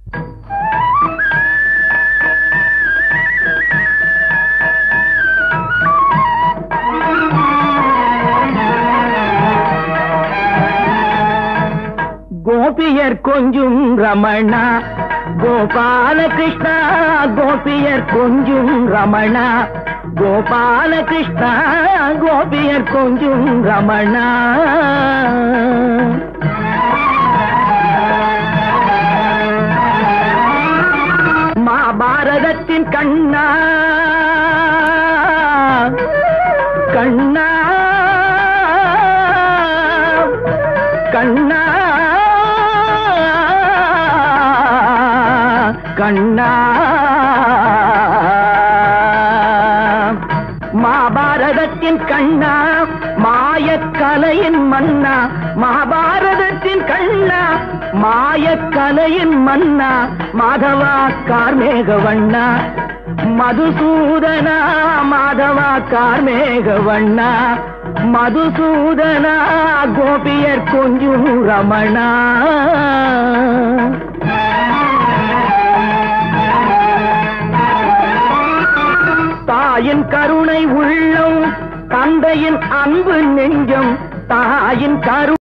கோபியர் கொஞ்சும் ரமணா கோபால கிருஷ்ணா கோபியர் கொஞ்சும் ரமணா கோபால கிருஷ்ணா கோபியர் கொஞ்சும் ரமணா மாபாரதத்தின் கண்ணா கண்ணா கண்ணா கண்ணா மாபாரதத்தின் கண்ணா மாயக்கலையின் மன்னா மகாபாரதத்தின் கண்ணா மாயக்கலையின் மன்னா மாதவா கார்மேக வண்ணா மதுசூதனா மாதவா கார்மேக வண்ணா மதுசூதனா கோபியர் கொஞ்சம் ரமணா தாயின் கருணை உள்ளம் தந்தையின் அன்பு நெஞ்சம் தாயின் கரு